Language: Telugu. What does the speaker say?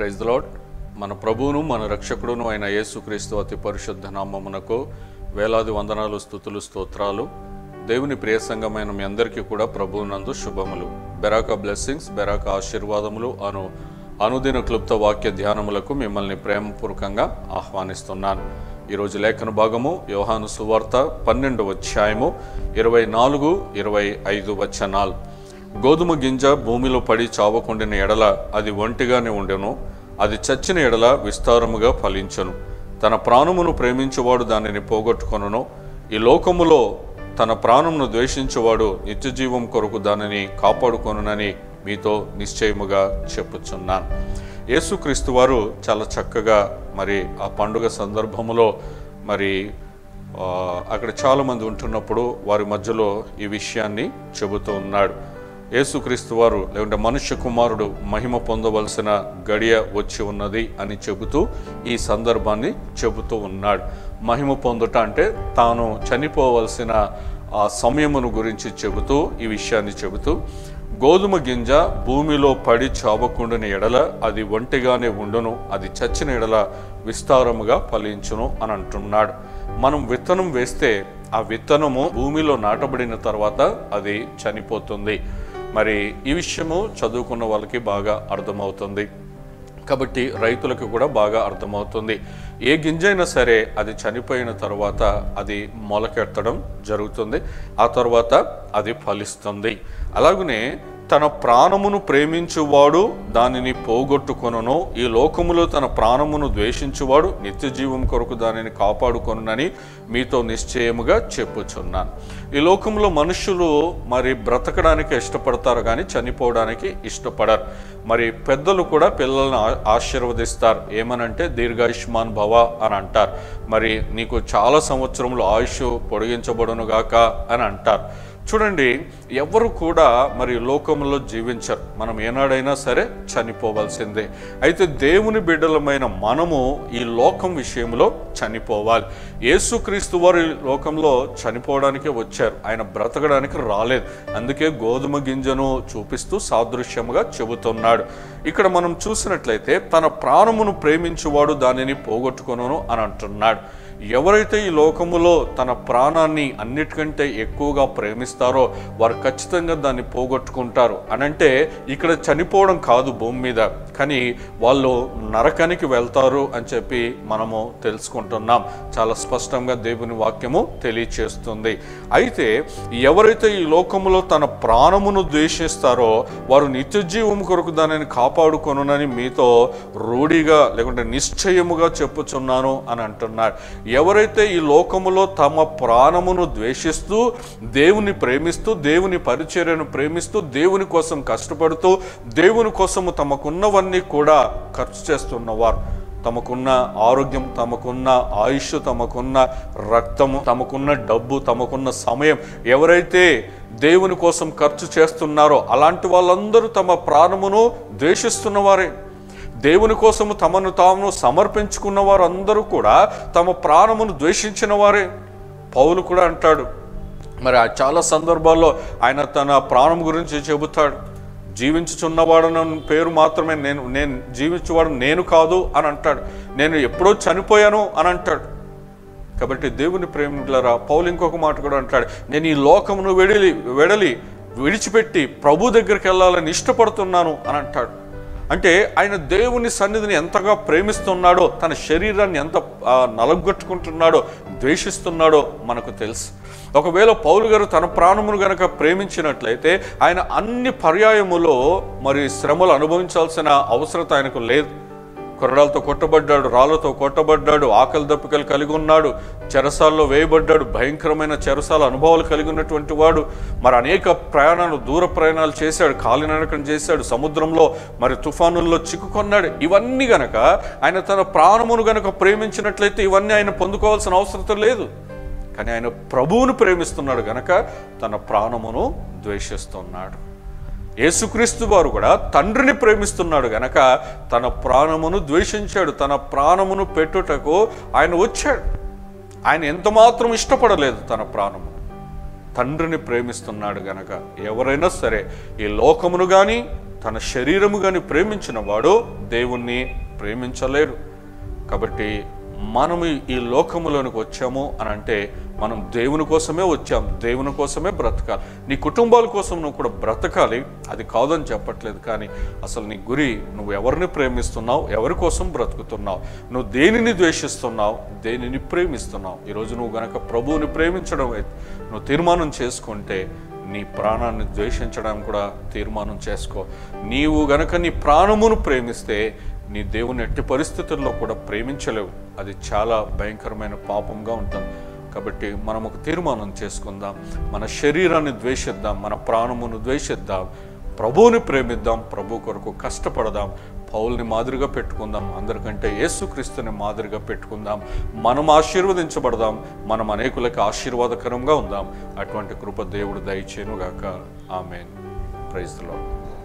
ప్రైజ్ లాడ్ మన ప్రభువును మన రక్షకుడును అయిన యేసుక్రీస్తు అతి పరిశుద్ధ నామమునకు వేలాది వందనాలు స్థుతులు స్తోత్రాలు దేవుని ప్రియ సంఘమైన మీ అందరికీ కూడా ప్రభువునందు శుభములు బెరాక బ్లెస్సింగ్స్ బెరాక ఆశీర్వాదములు అను అనుదిన క్లుప్త వాక్య ధ్యానములకు మిమ్మల్ని ప్రేమపూర్వకంగా ఆహ్వానిస్తున్నాను ఈరోజు లేఖన భాగము యోహాను సువార్త పన్నెండు అధ్యాయము ఇరవై నాలుగు ఇరవై ఐదు వచనాలు గోధుమ గింజ భూమిలో పడి చావకుండిన ఎడల అది ఒంటిగానే ఉండెను అది చచ్చిన ఎడల విస్తారముగా ఫలించను తన ప్రాణమును ప్రేమించువాడు దానిని పోగొట్టుకొనును ఈ లోకములో తన ప్రాణమును ద్వేషించువాడు నిత్యజీవం కొరకు దానిని కాపాడుకొనునని మీతో నిశ్చయముగా చెప్పుచున్నాను యేసుక్రీస్తు వారు చాలా చక్కగా మరి ఆ పండుగ సందర్భములో మరి ఆ, అక్కడ చాలామంది ఉంటున్నప్పుడు వారి మధ్యలో ఈ విషయాన్ని చెబుతూ ఉన్నాడు యేసుక్రీస్తు వారు లేకుంటే మనుష్య కుమారుడు మహిమ పొందవలసిన గడియ వచ్చి ఉన్నది అని చెబుతూ ఈ సందర్భాన్ని చెబుతూ ఉన్నాడు మహిమ పొందుట అంటే తాను చనిపోవలసిన ఆ సమయమును గురించి చెబుతూ ఈ విషయాన్ని చెబుతూ గోధుమ గింజ భూమిలో పడి చావకుండిన ఎడల అది ఒంటిగానే ఉండును అది చచ్చిన ఎడల విస్తారముగా ఫలించును అని అంటున్నాడు మనం విత్తనం వేస్తే ఆ విత్తనము భూమిలో నాటబడిన తర్వాత అది చనిపోతుంది మరి ఈ విషయము చదువుకున్న వాళ్ళకి బాగా అర్థమవుతుంది కాబట్టి రైతులకు కూడా బాగా అర్థమవుతుంది ఏ గింజ అయినా సరే అది చనిపోయిన తర్వాత అది మొలకెత్తడం జరుగుతుంది ఆ తర్వాత అది ఫలిస్తుంది అలాగనే తన ప్రాణమును ప్రేమించువాడు దానిని పోగొట్టుకొనును ఈ లోకములో తన ప్రాణమును ద్వేషించువాడు నిత్య జీవం కొరకు దానిని కాపాడుకొనునని మీతో నిశ్చయముగా చెప్పుచున్నాను ఈ లోకంలో మనుషులు మరి బ్రతకడానికి ఇష్టపడతారు కానీ చనిపోవడానికి ఇష్టపడరు మరి పెద్దలు కూడా పిల్లల్ని ఆ- ఆశీర్వదిస్తారు ఏమనంటే దీర్ఘాయుష్మాన్ భవ అని అంటారు మరి నీకు చాలా సంవత్సరములు ఆయుష్ పొడిగించబడును గాక అని అంటారు చూడండి ఎవరు కూడా మరి లోకంలో జీవించరు మనం ఏనాడైనా సరే చనిపోవాల్సిందే అయితే దేవుని బిడ్డలమైన మనము ఈ లోకం విషయంలో చనిపోవాలి యేసుక్రీస్తు వారు ఈ లోకంలో చనిపోవడానికే వచ్చారు ఆయన బ్రతకడానికి రాలేదు అందుకే గోధుమ గింజను చూపిస్తూ సాదృశ్యముగా చెబుతున్నాడు ఇక్కడ మనం చూసినట్లయితే తన ప్రాణమును ప్రేమించువాడు దానిని పోగొట్టుకొనును అని అంటున్నాడు ఎవరైతే ఈ లోకములో తన ప్రాణాన్ని అన్నిటికంటే ఎక్కువగా ప్రేమిస్తారో వారు ఖచ్చితంగా దాన్ని పోగొట్టుకుంటారు అనంటే ఇక్కడ చనిపోవడం కాదు భూమి మీద కానీ వాళ్ళు నరకానికి వెళ్తారు అని చెప్పి మనము తెలుసుకుంటున్నాం చాలా స్పష్టంగా దేవుని వాక్యము తెలియచేస్తుంది అయితే ఎవరైతే ఈ లోకములో తన ప్రాణమును ద్వేషిస్తారో వారు నిత్యజీవం కొరకు దానిని కాపాడుకొనునని మీతో రూఢిగా లేకుంటే నిశ్చయముగా చెప్పుచున్నాను అని అంటున్నాడు ఎవరైతే ఈ లోకములో తమ ప్రాణమును ద్వేషిస్తూ దేవుని ప్రేమిస్తూ దేవుని పరిచర్యను ప్రేమిస్తూ దేవుని కోసం కష్టపడుతూ దేవుని కోసము తమకున్నవన్నీ కూడా ఖర్చు చేస్తున్నవారు తమకున్న ఆరోగ్యం తమకున్న ఆయుష్ తమకున్న రక్తము తమకున్న డబ్బు తమకున్న సమయం ఎవరైతే దేవుని కోసం ఖర్చు చేస్తున్నారో అలాంటి వాళ్ళందరూ తమ ప్రాణమును ద్వేషిస్తున్నవారే దేవుని కోసము తమను తాము సమర్పించుకున్న వారందరూ కూడా తమ ప్రాణమును ద్వేషించిన వారే పౌలు కూడా అంటాడు మరి ఆ చాలా సందర్భాల్లో ఆయన తన ప్రాణం గురించి చెబుతాడు జీవించుచున్నవాడన పేరు మాత్రమే నేను నేను జీవించేవాడు నేను కాదు అని అంటాడు నేను ఎప్పుడో చనిపోయాను అని అంటాడు కాబట్టి దేవుని ప్రేమికులరా పౌలు ఇంకొక మాట కూడా అంటాడు నేను ఈ లోకమును వెడలి వెడలి విడిచిపెట్టి ప్రభు దగ్గరికి వెళ్ళాలని ఇష్టపడుతున్నాను అని అంటాడు అంటే ఆయన దేవుని సన్నిధిని ఎంతగా ప్రేమిస్తున్నాడో తన శరీరాన్ని ఎంత ఆ, నలగొట్టుకుంటున్నాడో ద్వేషిస్తున్నాడో మనకు తెలుసు ఒకవేళ పౌలు గారు తన ప్రాణమును గనక ప్రేమించినట్లయితే ఆయన అన్ని పర్యాయములో మరి శ్రమలు అనుభవించాల్సిన అవసరత ఆయనకు లేదు కొరడాలతో కొట్టబడ్డాడు రాళ్లతో కొట్టబడ్డాడు ఆకలి దప్పికలు కలిగి ఉన్నాడు చెరసాల్లో వేయబడ్డాడు భయంకరమైన చెరసాల అనుభవాలు కలిగి ఉన్నటువంటి వాడు మరి అనేక ప్రయాణాలు దూర ప్రయాణాలు చేశాడు కాలినడకం చేశాడు సముద్రంలో మరి తుఫానుల్లో చిక్కుకొన్నాడు ఇవన్నీ గనక ఆయన తన ప్రాణమును గనక ప్రేమించినట్లయితే ఇవన్నీ ఆయన పొందుకోవాల్సిన అవసరం లేదు కానీ ఆయన ప్రభువును ప్రేమిస్తున్నాడు గనక తన ప్రాణమును ద్వేషిస్తున్నాడు యేసుక్రీస్తు వారు కూడా తండ్రిని ప్రేమిస్తున్నాడు గనక తన ప్రాణమును ద్వేషించాడు తన ప్రాణమును పెట్టుటకు ఆయన వచ్చాడు ఆయన ఎంత మాత్రం ఇష్టపడలేదు తన ప్రాణము తండ్రిని ప్రేమిస్తున్నాడు గనక ఎవరైనా సరే ఈ లోకమును కానీ తన శరీరము కానీ ప్రేమించిన వాడు దేవుణ్ణి ప్రేమించలేరు కాబట్టి మనము ఈ లోకములోనికి వచ్చాము అని అంటే మనం దేవుని కోసమే వచ్చాం దేవుని కోసమే బ్రతకాలి నీ కుటుంబాల కోసం నువ్వు కూడా బ్రతకాలి అది కాదని చెప్పట్లేదు కానీ అసలు నీ గురి నువ్వు ఎవరిని ప్రేమిస్తున్నావు ఎవరి కోసం బ్రతుకుతున్నావు నువ్వు దేనిని ద్వేషిస్తున్నావు దేనిని ప్రేమిస్తున్నావు ఈరోజు నువ్వు గనక ప్రభువుని ప్రేమించడం అయితే నువ్వు తీర్మానం చేసుకుంటే నీ ప్రాణాన్ని ద్వేషించడం కూడా తీర్మానం చేసుకో నీవు గనక నీ ప్రాణమును ప్రేమిస్తే నీ దేవుని ఎట్టి పరిస్థితుల్లో కూడా ప్రేమించలేవు అది చాలా భయంకరమైన పాపంగా ఉంటుంది కాబట్టి మనం ఒక తీర్మానం చేసుకుందాం మన శరీరాన్ని ద్వేషిద్దాం మన ప్రాణమును ద్వేషిద్దాం ప్రభువుని ప్రేమిద్దాం ప్రభు కొరకు కష్టపడదాం పౌల్ని మాదిరిగా పెట్టుకుందాం అందరికంటే యేసుక్రీస్తుని మాదిరిగా పెట్టుకుందాం మనం ఆశీర్వదించబడదాం మనం అనేకులకు ఆశీర్వాదకరంగా ఉందాం అటువంటి కృప దేవుడు దయచేనుగాక ఆమెన్ ప్రైజ్ లార్డ్